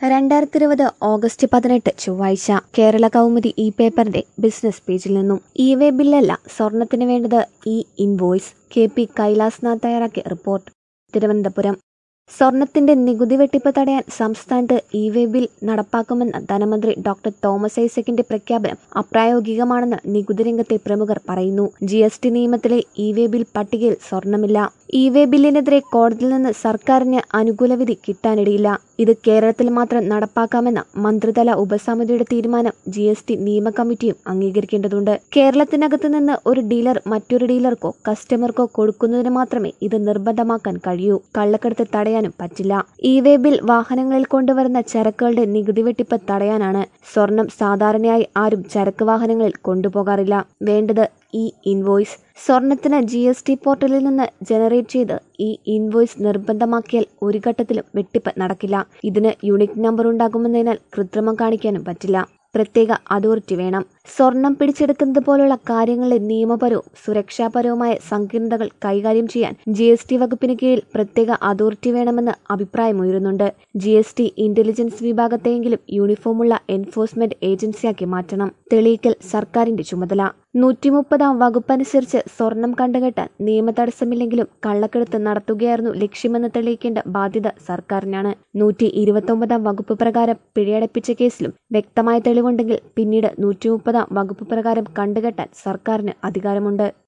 രണ്ടായിരത്തി ഇരുപത് ഓഗസ്റ്റ് പതിനെട്ട് ചൊവ്വാഴ്ച കേരള കൗമുദി ഇ പേപ്പറിന്റെ ബിസിനസ് പേജിൽ നിന്നും ഇ വേ ബില്ലല്ല സ്വർണത്തിന് വേണ്ടത് E invoice K P Kailasnath തയ്യാറാക്കിയ റിപ്പോർട്ട് തിരുവനന്തപുരം സ്വർണത്തിന്റെ നികുതി വെട്ടിപ്പ് തടയാൻ സംസ്ഥാനത്ത് ഇ വേ ബിൽ നടപ്പാക്കുമെന്ന ധനമന്ത്രി ഡോക്ടർ തോമസ് ഐസക്കിന്റെ പ്രഖ്യാപനം അപ്രായോഗികമാണെന്ന് നികുതി രംഗത്തെ പ്രമുഖർ പറയുന്നു ജി എസ് ടി നിയമത്തിലെ ഇ വേ ബിൽ പട്ടികയിൽ സ്വർണമില്ല ഇ വേ ബില്ലിനെതിരെ കോടതിയിൽ നിന്ന് സർക്കാരിന് അനുകൂല വിധി കിട്ടാനിടയില്ല ഇത് കേരളത്തിൽ മാത്രം നടപ്പാക്കാമെന്ന മന്ത്രിതല ഉപസമിതിയുടെ തീരുമാനം ജി എസ് ടി നിയമ കമ്മിറ്റിയും അംഗീകരിക്കേണ്ടതുണ്ട് കേരളത്തിനകത്ത് നിന്ന് ഒരു ഡീലർ മറ്റൊരു ഡീലർക്കോ കസ്റ്റമർക്കോ കൊടുക്കുന്നതിന് മാത്രമേ ഇത് നിർബന്ധമാക്കാൻ കഴിയൂ കള്ളക്കടത്ത് തടയാനും പറ്റില്ല ഇ വേ ബിൽ വാഹനങ്ങളിൽ കൊണ്ടുവരുന്ന ചരക്കുകളുടെ നികുതി വെട്ടിപ്പ് തടയാനാണ് സ്വർണം സാധാരണയായി ആരും ചരക്ക് വാഹനങ്ങളിൽ കൊണ്ടുപോകാറില്ല വേണ്ടത് ഈ ഇൻവോയ്സ് സ്വർണത്തിന് ജി എസ് ടി പോർട്ടലിൽ നിന്ന് ജനറേറ്റ് ചെയ്ത് ഈ ഇൻവോയ്സ് നിർബന്ധമാക്കിയാൽ ഒരു ഘട്ടത്തിലും വെട്ടിപ്പ് നടക്കില്ല ഇതിന് യൂണിക് നമ്പർ ഉണ്ടാകുമെന്നതിനാൽ കൃത്രിമം കാണിക്കാനും പറ്റില്ല പ്രത്യേക അതോറിറ്റി വേണം സ്വർണം പിടിച്ചെടുക്കുന്നത് പോലുള്ള കാര്യങ്ങളിലെ നിയമപരവും സുരക്ഷാപരവുമായ സങ്കീർണതകൾ കൈകാര്യം ചെയ്യാൻ ജി എസ് ടി വകുപ്പിന് കീഴിൽ പ്രത്യേക അതോറിറ്റി വേണമെന്ന് അഭിപ്രായമുയരുന്നുണ്ട് ജി എസ് ടി ഇന്റലിജൻസ് വിഭാഗത്തെയെങ്കിലും യൂണിഫോമുള്ള എൻഫോഴ്സ്മെന്റ് ഏജൻസിയാക്കി മാറ്റണം തെളിയിക്കൽ സർക്കാരിന്റെ ചുമതല നൂറ്റി മുപ്പതാം വകുപ്പനുസരിച്ച് സ്വർണം കണ്ടുകെട്ടാൻ നിയമ തടസ്സമില്ലെങ്കിലും കള്ളക്കടത്ത് നടത്തുകയായിരുന്നു ലക്ഷ്യമെന്ന് തെളിയിക്കേണ്ട ബാധ്യത സർക്കാരിനാണ് നൂറ്റി ഇരുപത്തൊമ്പതാം വകുപ്പ് പ്രകാരം പിഴയടപ്പിച്ച കേസിലും വ്യക്തമായ തെളിവുണ്ടെങ്കിൽ പിന്നീട് നൂറ്റി മുപ്പതാം വകുപ്പ് പ്രകാരം കണ്ടുകെട്ടാൻ സർക്കാരിന് അധികാരമുണ്ട്